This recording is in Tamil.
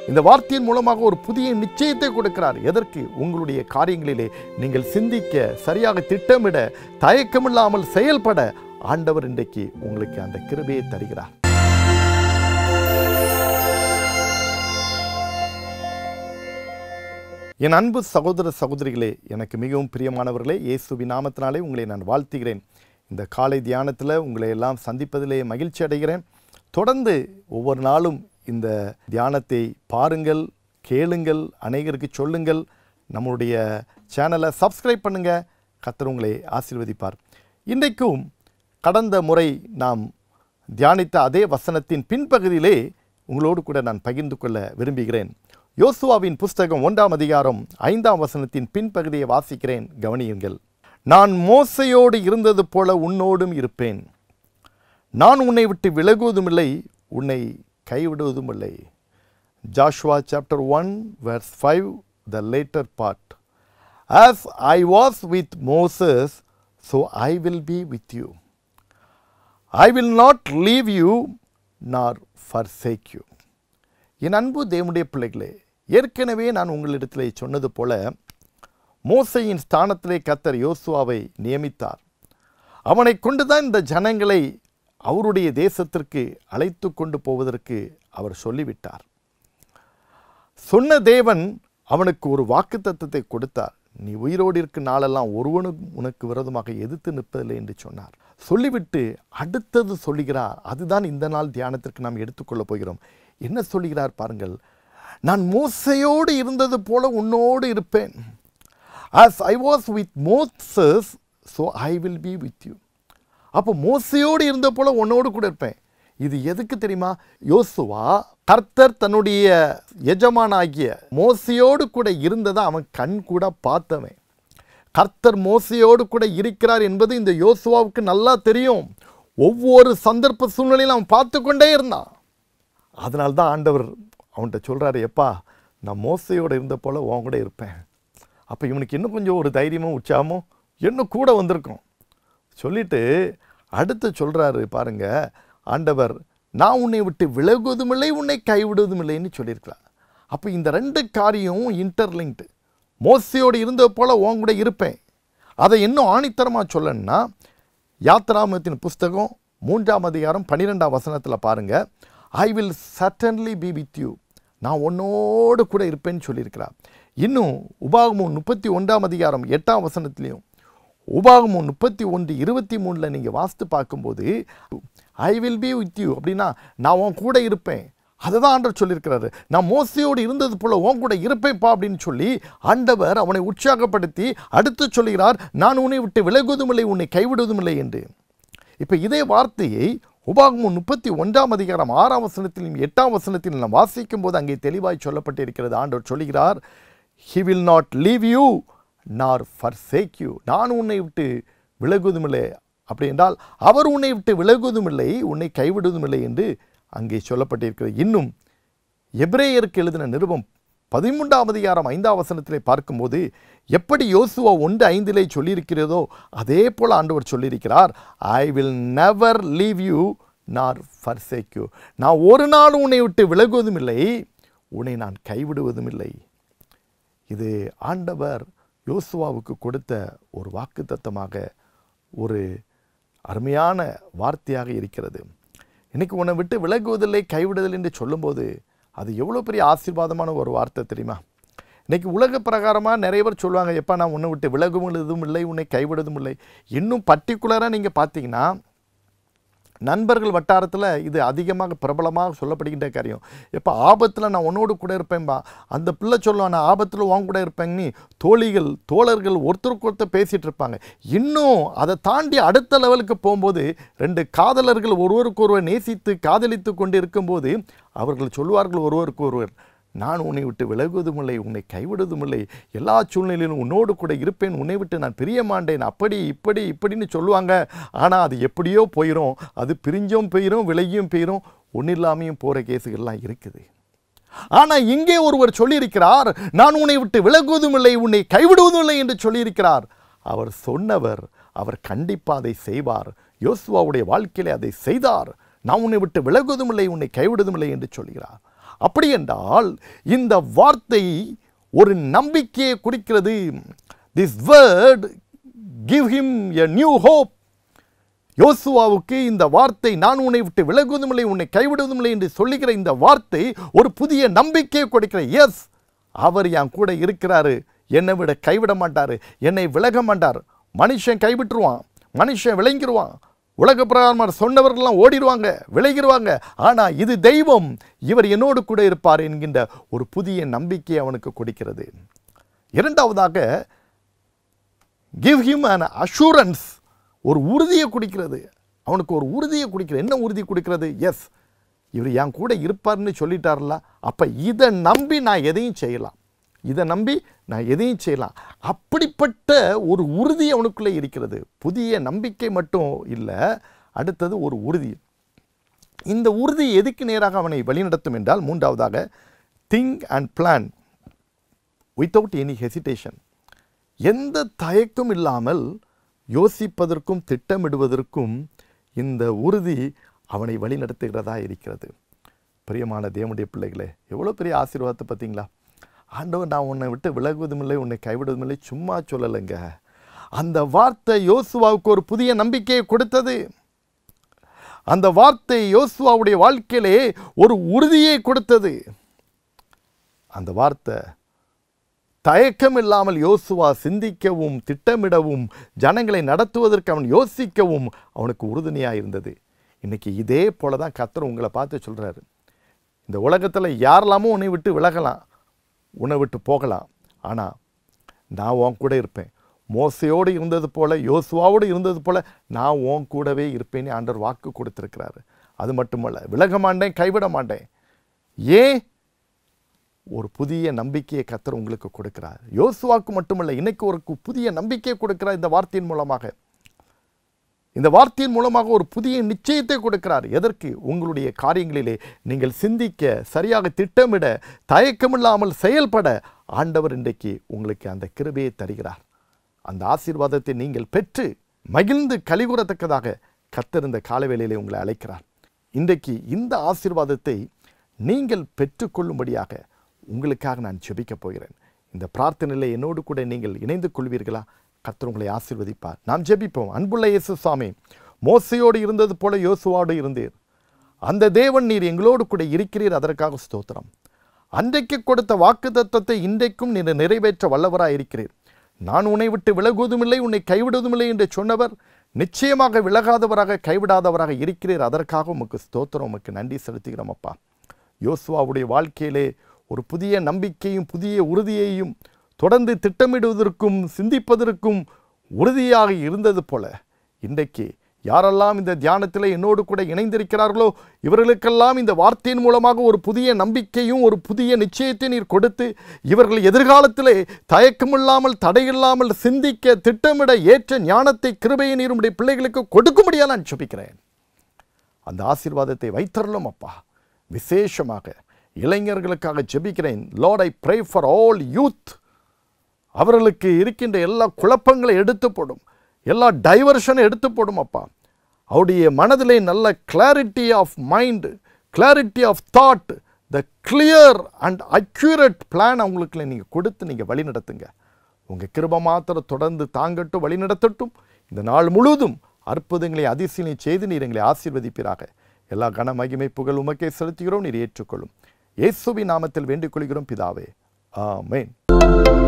இந்த வார்த்தையின் மூலமாக ஒரு புதிய நிச்சயத்தை கொடுக்கிறார் எதற்கு உங்களுடைய காரியங்களிலே நீங்கள் சிந்திக்க சரியாக திட்டமிட தயக்கமில்லாமல் செயல்பட ஆண்டவர் இன்றைக்கு உங்களுக்கு அந்த கிருபையை தருகிறார் என் அன்பு சகோதர சகோதரிகளே எனக்கு மிகவும் பிரியமானவர்களே இயேசுவின் நாமத்தினாலே உங்களை நான் வாழ்த்துகிறேன் இந்த காலை தியானத்தில் உங்களை எல்லாம் சந்திப்பதிலே மகிழ்ச்சி அடைகிறேன் தொடர்ந்து ஒவ்வொரு நாளும் இந்த தியானத்தை பாருங்கள் கேளுங்கள் அநேகருக்கு சொல்லுங்கள் நம்முடைய சேனலை சப்ஸ்கிரைப் பண்ணுங்க கர்த்தர் உங்களை ஆசீர்வதிப்பார் இன்றைக்கும் கடந்த முறை நாம் தியானித்த அதே வசனத்தின் பின்பகுதியிலே உங்களோடு கூட நான் பகிர்ந்து கொள்ள விரும்புகிறேன் யோசுவாவின் புஸ்தகம் ஒன்றாம் அதிகாரம் ஐந்தாம் வசனத்தின் பின்பகுதியை வாசிக்கிறேன் கவனியுங்கள் நான் மோசையோடு இருந்தது போல உன்னோடும் இருப்பேன் நான் உன்னை விட்டு விலகுவதுமில்லை உன்னை கைவிடுவதும் இல்லை Joshua chapter one verse five the latter part as I was with Moses so I will be with you I will not leave you nor forsake you என் அன்பு தேவனுடைய பிள்ளைகளே ஏற்கனவே நான் உங்களிடத்திலே சொன்னது போல மோசையின் ஸ்தானத்திலே கத்தர் யோசுவாவை நியமித்தார் அவனை கொண்டுதான் இந்த ஜனங்களை அவருடைய தேசத்திற்கு அழைத்து கொண்டு போவதற்கு அவர் சொல்லிவிட்டார் சொன்ன தேவன் அவனுக்கு ஒரு வாக்குத்தத்தத்தை கொடுத்தார் நீ உயிரோடு இருக்கும் நாளெல்லாம் ஒருவனும் உனக்கு விரோதமாக எதிர்த்து நிற்பதில்லை என்று சொன்னார் சொல்லிவிட்டு அடுத்தது சொல்லுகிறார் அதுதான் இந்த நாள் தியானத்திற்கு நாம் எடுத்துக்கொள்ளப் போகிறோம் என்ன சொல்லுகிறார் பாருங்கள் நான் மோசையோடு இருந்தது போல உன்னோடு இருப்பேன் as I was with Moses so I will be with you அப்போ மோசையோடு இருந்த போல உன்னோடு கூட இருப்பேன் இது எதுக்கு தெரியுமா யோசுவா கர்த்தர் தன்னுடைய எஜமானாகிய மோசையோடு கூட இருந்ததை அவன் கண் கூட பார்த்தவன் கர்த்தர் மோசையோடு கூட இருக்கிறார் என்பது இந்த யோசுவாவுக்கு நல்லா தெரியும் ஒவ்வொரு சந்தர்ப்ப சூழ்நிலையிலும் அவன் பார்த்து கொண்டே இருந்தான் அதனால தான் ஆண்டவர் அவன்கிட்ட சொல்கிறாரு எப்பா நான் மோசையோடு இருந்த போல் உன் கூட இருப்பேன் அப்போ இவனுக்கு இன்னும் கொஞ்சம் ஒரு தைரியமும் உற்சாகமும் இன்னும் கூட வந்திருக்கும் சொல்லிட்டு அடுத்து சொல்கிறாரு பாருங்க ஆண்டவர் நான் உன்னை விட்டு விலகுவதும் இல்லை உன்னை கைவிடுவதும் இல்லைன்னு சொல்லியிருக்கிறார் அப்போ இந்த ரெண்டு காரியம் இன்டர்லிங்க்டு மோசையோடு இருந்த போல உன் கூட இருப்பேன் அதை இன்னும் ஆணித்தரமாக சொல்லணும்னா யாத்ராமத்தின் புஸ்தகம் மூன்றாம் அதிகாரம் பன்னிரெண்டாம் வசனத்தில் பாருங்கள் I will certainly be with you நான் உன்னோடு கூட இருப்பேன்னு சொல்லியிருக்கிறார் இன்னும் உபாகமும் முப்பத்தி ஒன்றாம் அதிகாரம் எட்டாம் வசனத்திலையும் உபாகமும் முப்பத்தி ஒன்று இருபத்தி மூணில் நீங்கள் வாசித்து பார்க்கும்போது I will be with you அப்படின்னா நான் உன் கூட இருப்பேன் அதை தான் ஆண்டவர் சொல்லியிருக்கிறாரு நான் மோசையோடு இருந்தது போல உன் கூட இருப்பேன்ப்பா அப்படின்னு சொல்லி ஆண்டவர் அவனை உற்சாகப்படுத்தி அடுத்து சொல்கிறார் நான் உன்னை விட்டு விலகுவதும் இல்லை உன்னை கைவிடுவதும் இல்லை என்று இப்போ இதே வார்த்தையை உபாகமும் முப்பத்தி ஒன்றாம் அதிகாரம் ஆறாம் வசனத்திலும் எட்டாம் வசனத்திலும் நாம் வாசிக்கும் போது அங்கே தெளிவாய் சொல்லப்பட்டிருக்கிறது ஆண்டவர் சொல்கிறார் he will not leave you nor forsake you நான் உன்னை விட்டு விலகுவதுமில்லை அப்படி என்றால் அவர் உன்னை விட்டு விலகுவதுமில்லை உன்னை கைவிடுவதுமில்லை என்று அங்கே சொல்லப்பட்டிருக்கிறது இன்னும் எபிரேயருக்கு எழுதின நிருபம் பதிமூன்றாம் அதிகாரம் ஐந்தாம் வசனத்திலே பார்க்கும்போது எப்படி யோசுவா ஒன்று ஐந்திலே சொல்லியிருக்கிறதோ அதே போல் ஆண்டவர் சொல்லியிருக்கிறார் I will never leave you nor forsake you நான் ஒரு நாள் உன்னை விட்டு விலகுவதும் இல்லை உன்னை நான் கைவிடுவதும் இல்லை இது ஆண்டவர் யோசுவாவுக்கு கொடுத்த ஒரு வாக்குத்தத்தமாக ஒரு அருமையான வார்த்தையாக இருக்கிறது இன்னைக்கு உன்னை விட்டு விலகுவதில்லை கைவிடுதல் என்று சொல்லும்போது அது எவ்வளோ பெரிய ஆசீர்வாதமான ஒரு வார்த்தை தெரியுமா இன்னைக்கு உலக பிரகாரமாக நிறைய பேர் சொல்லுவாங்க எப்பா நான் உன்னை விட்டு விலகுவதும் இல்லை உன்னை கைவிடுவதும் இல்லை இன்னும் பர்டிகுலராக நீங்கள் பார்த்தீங்கன்னா நண்பர்கள் வட்டாரத்தில் இது அதிகமாக பிரபலமாக சொல்லப்படுகின்ற காரியம் எப்போ ஆபத்தில் நான் உன்னோடு கூட இருப்பேன்பா அந்த பிள்ளை சொல்லுவான் நான் ஆபத்தில் உன் கூட இருப்பேன்னு தோழிகள் தோழர்கள் ஒருத்தருக்கு ஒருத்தர் பேசிகிட்டு இருப்பாங்க இன்னும் அதை தாண்டி அடுத்த லெவலுக்கு போகும்போது ரெண்டு காதலர்கள் ஒருவருக்கு ஒருவர் நேசித்து காதலித்து கொண்டு இருக்கும்போது அவர்கள் சொல்வார்கள் ஒருவருக்கு ஒருவர் நான் உன்னை விட்டு விலகுவதும் இல்லை உன்னை கைவிடுவதும் இல்லை எல்லா சூழ்நிலையிலும் உன்னோடு கூட இருப்பேன் உன்னை விட்டு நான் பிரிய மாட்டேன் அப்படி இப்படி இப்படின்னு சொல்லுவாங்க ஆனால் அது எப்படியோ போயிடும் அது பிரிஞ்சும் போயிடும் விலகியும் போயிடும் ஒன்றும் இல்லாமையும் போகிற கேஸுகள்லாம் இருக்குது ஆனால் இங்கே ஒருவர் சொல்லியிருக்கிறார் நான் உன்னை விட்டு விலகுவதும் இல்லை உன்னை கைவிடுவதும் இல்லை என்று சொல்லியிருக்கிறார் அவர் சொன்னவர் அவர் கண்டிப்பாக அதை செய்வார் யோசுவாவுடைய வாழ்க்கையிலே அதை செய்தார் நான் உன்னை விட்டு விலகுவதும் இல்லை உன்னை கைவிடுவதும் இல்லை என்று சொல்கிறார் அப்படி என்றால் இந்த வார்த்தை ஒரு நம்பிக்கையை குறிக்கிறது this word give him a new hope யோசுவாவுக்கு இந்த வார்த்தை நான் உன்னை விட்டு விலகுவதுமில்லை உன்னை கைவிடுவதுமில்லை என்று சொல்லுகிற இந்த வார்த்தை ஒரு புதிய நம்பிக்கையை கொடுக்கிற எஸ் அவர் என் கூட இருக்கிறாரு என்னை விட கைவிட மாட்டார் என்னை விலக மாட்டார் மனுஷன் கைவிட்டுருவான் மனுஷன் விளங்கிடுவான் உலக பிரகாரமாக சொன்னவர்கள்லாம் ஓடிடுவாங்க விளைகிடுவாங்க ஆனால் இது தெய்வம் இவர் என்னோடு கூட இருப்பார் என்கின்ற ஒரு புதிய நம்பிக்கையை அவனுக்கு கொடுக்கிறது இரண்டாவதாக கிவ் ஹிம் an assurance ஒரு உறுதியை கொடுக்கிறது அவனுக்கு ஒரு உறுதியை கொடுக்கிறது என்ன உறுதி கொடுக்கிறது எஸ் இவர் என் கூட இருப்பார்னு சொல்லிட்டார்ல அப்போ இதை நம்பி நான் எதையும் செய்யலாம் இதை நம்பி நான் எதையும் செய்யலாம் அப்படிப்பட்ட ஒரு உறுதி அவனுக்குள்ளே இருக்கிறது புதிய நம்பிக்கை மட்டும் இல்லை அடுத்தது ஒரு உறுதி இந்த உறுதி எதுக்கு நேராக அவனை வழிநடத்தும் என்றால் மூன்றாவதாக think and plan without any hesitation எந்த தயக்கம் இல்லாமல் யோசிப்பதற்கும் திட்டமிடுவதற்கும் இந்த உறுதி அவனை வழிநடத்துகிறதா இருக்கிறது பிரியமான தேவனுடைய பிள்ளைகளே எவ்வளோ பெரிய ஆசீர்வாதத்தை பார்த்தீங்களா ஆண்டவர் நான் உன்னை விட்டு விலகுவதும் இல்லை உன்னை கைவிடுவதும் இல்லை சும்மா சொல்லலைங்க அந்த வார்த்தை யோசுவாவுக்கு ஒரு புதிய நம்பிக்கையை கொடுத்தது அந்த வார்த்தை யோசுவாவுடைய வாழ்க்கையிலே ஒரு உறுதியை கொடுத்தது அந்த வார்த்தை தயக்கம் இல்லாமல் யோசுவா சிந்திக்கவும் திட்டமிடவும் ஜனங்களை நடத்துவதற்கு அவன் யோசிக்கவும் அவனுக்கு உறுதுணையாக இருந்தது இன்னைக்கு இதே போல தான் கர்த்தர் உங்களை பார்த்து சொல்கிறாரு இந்த உலகத்தில் யாரெல்லாமோ உன்னை விட்டு விலகலாம் உன்னை விட்டு போகலாம் ஆனால் நான் உன் கூட இருப்பேன் மோசையோடு இருந்தது போல யோசுவாவோடு இருந்தது போல நான் உன் கூடவே இருப்பேன்னு ஆண்டவர் வாக்கு கொடுத்துருக்கிறாரு அது மட்டுமல்ல விலக மாட்டேன் கைவிட மாட்டேன் ஏன் ஒரு புதிய நம்பிக்கையை கத்தர் உங்களுக்கு கொடுக்கிறார் யோசுவாக்கு மட்டுமல்ல இன்னைக்கு ஒரு கு- புதிய நம்பிக்கையை கொடுக்கிறார் இந்த வார்த்தையின் மூலமாக இந்த வார்த்தையின் மூலமாக ஒரு புதிய நிச்சயத்தை கொடுக்கிறார் எதற்கு உங்களுடைய காரியங்களிலே நீங்கள் சிந்திக்க சரியாக திட்டமிட தயக்கமில்லாமல் செயல்பட ஆண்டவர் இன்றைக்கு உங்களுக்கு அந்த கிருபையை தருகிறார் அந்த ஆசீர்வாதத்தை நீங்கள் பெற்று மகிழ்ந்து கலிகூறத்தக்கதாக கத்தர் இந்த காலவேளையிலே உங்களை அழைக்கிறார் இன்றைக்கு இந்த ஆசீர்வாதத்தை நீங்கள் பெற்றுக்கொள்ளும்படியாக உங்களுக்காக நான் ஜெபிக்கப் போகிறேன் இந்த பிரார்த்தனையில் என்னோடு கூட நீங்கள் இணைந்து கொள்வீர்களா கர்த்தர் உங்களை ஆசீர்வதிப்பார் நாம் ஜெபிப்போம் அன்புள்ள இயேசு சுவாமி மோசையோடு இருந்தது போல யோசுவோடு இருந்தீர் அந்த தேவன் நீர் எங்களோடு கூட இருக்கிறீர் அதற்காக ஸ்தோத்திரம் அன்றைக்கு கொடுத்த வாக்கு தத்தத்தை இன்றைக்கும் நீர் நிறைவேற்ற வல்லவராய் இருக்கிறீர் நான் உன்னை விட்டு விலகுவதுமில்லை உன்னை கைவிடுவதுமில்லை என்று சொன்னவர் நிச்சயமாக விலகாதவராக கைவிடாதவராக இருக்கிறீர் அதற்காக உமக்கு ஸ்தோத்திரம் உமக்கு நன்றி செலுத்துகிறோம் அப்பா யோசுவாவுடைய வாழ்க்கையிலே ஒரு புதிய நம்பிக்கையும் புதிய உறுதியையும் தொடர்ந்து திட்டமிடுவதற்கும் சிந்திப்பதற்கும் உறுதியாக இருந்தது போல இன்றைக்கு யாரெல்லாம் இந்த தியானத்தில் என்னோடு கூட இணைந்திருக்கிறார்களோ இவர்களுக்கெல்லாம் இந்த வார்த்தையின் மூலமாக ஒரு புதிய நம்பிக்கையும் ஒரு புதிய நிச்சயத்தை நீர் கொடுத்து இவர்கள் எதிர்காலத்திலே தயக்கமில்லாமல் தடையில்லாமல் சிந்திக்க திட்டமிட ஏற்ற ஞானத்தை கிருபையை நீர் உம்முடைய பிள்ளைகளுக்கு கொடுக்கும்படியாக நான் ஜெபிக்கிறேன் அந்த ஆசீர்வாதத்தை வைத்தரலும் அப்பா விசேஷமாக இளைஞர்களுக்காக ஜெபிக்கிறேன் Lord I pray for all youth அவர்களுக்கு இருக்கின்ற எல்லா குழப்பங்களை எடுத்து போடும் எல்லா டைவர்ஷனை எடுத்து போடும் அப்பா அவருடைய மனதிலே நல்ல clarity of mind clarity of thought the clear and accurate plan அவங்களுக்கு நீங்கள் கொடுத்து நீங்கள் வழி நடத்துங்க உங்கள் கிருப மாத்திரம் தொடர்ந்து தாங்கட்டும் வழி நடத்தட்டும் இந்த நாள் முழுவதும் அற்புதங்களை அதிசயங்களை செய்து நீர் எங்களை ஆசீர்வதிப்பீராக எல்லா கன மகிமை புகழ் உமக்கே செலுத்துகிறோம் நீர் ஏற்றுக்கொள்ளும் இயேசுவின் நாமத்தில் வேண்டிக் கொள்கிறோம் பிதாவே ஆமென்